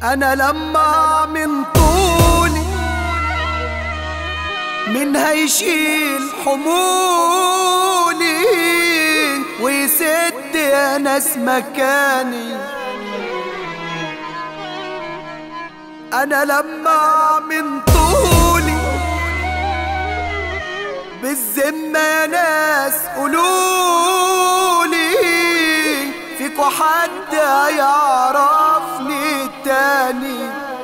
انا لما من طولي من هيشيل حمولي ويسد يا ناس مكاني انا لما من طولي بالذمة يا ناس قولولي فيكوا حد يعرفني تاني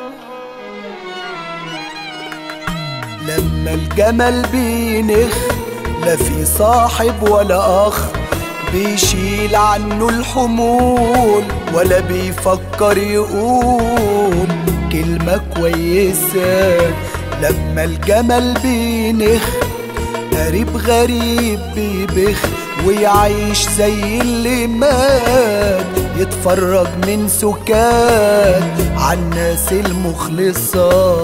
لما الجمل بينخ لا في صاحب ولا اخ بيشيل عنه الحمول ولا بيفكر يقول كلمة كويسة لما الجمل بينخ قريب غريب بيبخ ويعيش زي اللي مات يتفرج من سكات عالناس المخلصة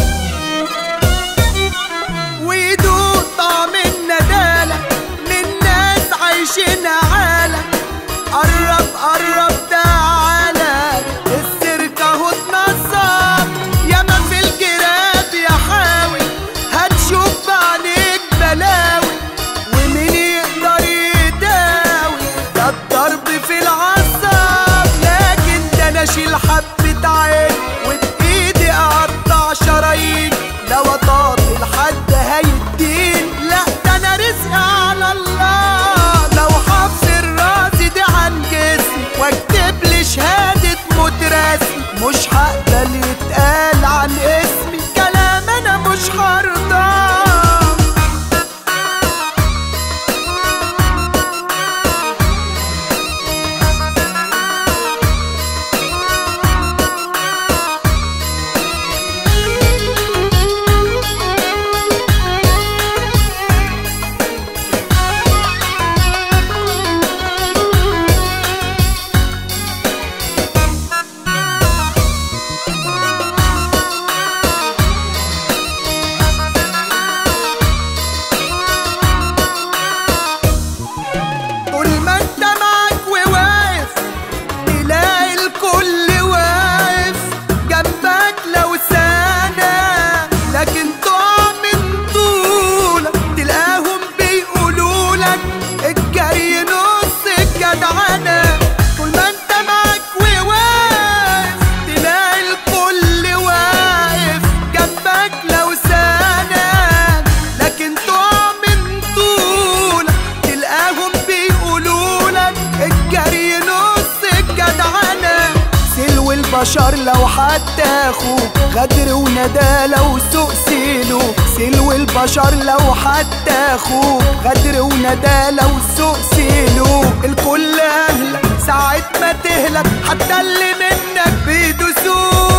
ويدوق طعم الندالة من ناس عايشين عالة قرب قرب تعالى السيرك اهو اتنصب ياما في الجراب يا حاوي هتشوف بعينيك بلاوي ومين يقدر يداوي ده الضرب في العصب لكن ده انا اشيل حبة عين وبايدي اقطع شرايين لو اطاطي لحد هيدين لا ده انا رزقي على الله لو حافظ الراس دي عن جسمي واكتب لي شهادة موت رسمي مش هقبل يتقال عن اسمي كلام انا مش هرضاه طول ما انت معاك وواقف تلاقي الكل واقف جنبك لو سنة لكن تقع من طولك تلاقيهم بيقولولك الجري نص الجدعنة طول ما انت معاك وواقف تلاقي الكل واقف جنبك لو سنة لكن تقع من طولك تلاقيهم بيقولولك الجري نص الجدعنة سلو البشر لو حتى اخوك غدر وندى لو سوء سيلو سلو البشر لو حتى اخوك غدر وندى لو سوء سيلو الكل اهلك ساعة ما تهلك حتى اللي منك بيدوسوك